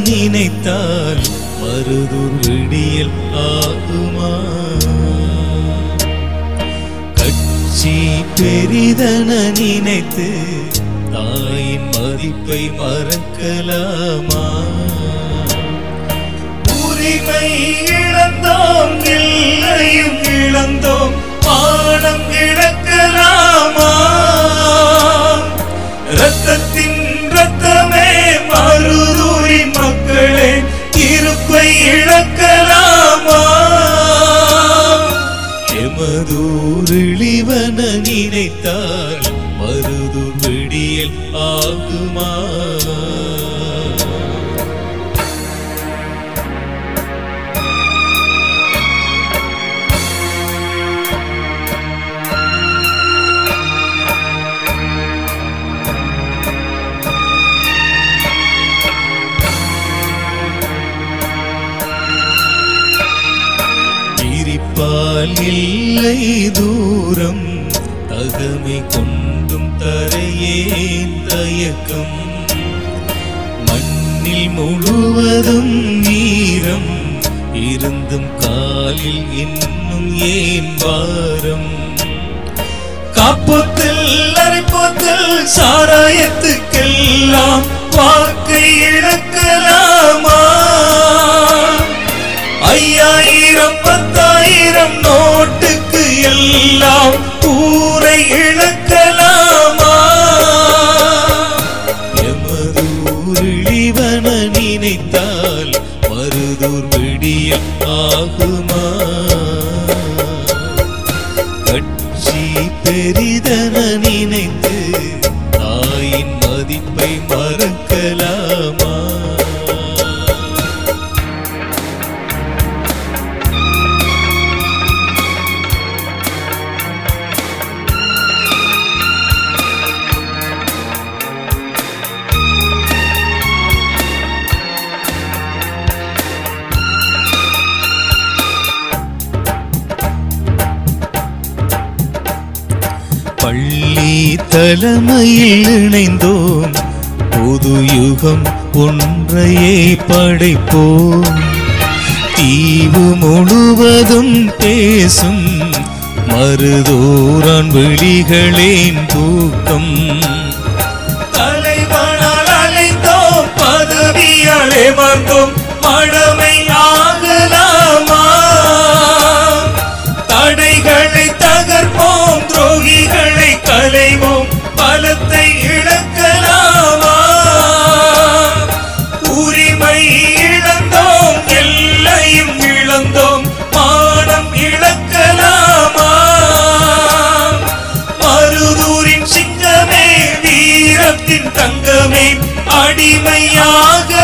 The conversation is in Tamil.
நினைத்தால் மருதூர் விடியல் ஆகுமா கட்சி பெரிதன நினைத்து தாயின் மதிப்பை மறக்கலாமா உரிமை இழந்தோம் எல்லையும் இழந்தோம் பாடம் இழக்கலாமா ரத்தத்தின் ரத்தமே மருதூரின் மக்களே இருப்பை இழக்கலாமா எமதூர் இழிவன நினைத்தால் மருதூர் விடியல் ஆகுமா பிரிப்பால் இல்லை தூரம் தகமை கொண்டும் தரையேன் தயக்கம் மண்ணில் முழுவதும் ஈரம் இருந்தும் காலில் இன்னும் ஏன் வாரம் காப்போத்தில் அரைப்போத்தில் சாராயத்துக்கெல்லாம் வாக்கை இழக்கலாமா ஐயாயிரம் பத்தாயிரம் நோட்டுக்கு எல்லாம் ஊரை இழக்கலாமா எமதூர் இழிவன நினைத்தால் மருதூர் விடியல் ஆகுமா கட்சி பெரிதன நினைத்து தாயின் மதிப்பை மறக்கலாமா பள்ளி தலைமையில் இணைந்தோம் புது யுகம் ஒன்றையே படைப்போம் தீவு முழுவதும் பேசும் மருதோரான் விழிகளேன் தூக்கம் தலைவனால் அழைத்தோம் பதவியாலே வந்தோம் மழமை ஆகலாமா தடைகளை தகர்ப்போம் துரோகிகளை கலைவோம் பலத்தை இழக்கலாமா உரிமை இழந்தோம் எல்லையும் இழந்தோம் மானம் இழக்கலாமா மருதூரின் சிங்கமே வீரத்தின் தங்கமே அடிமையாக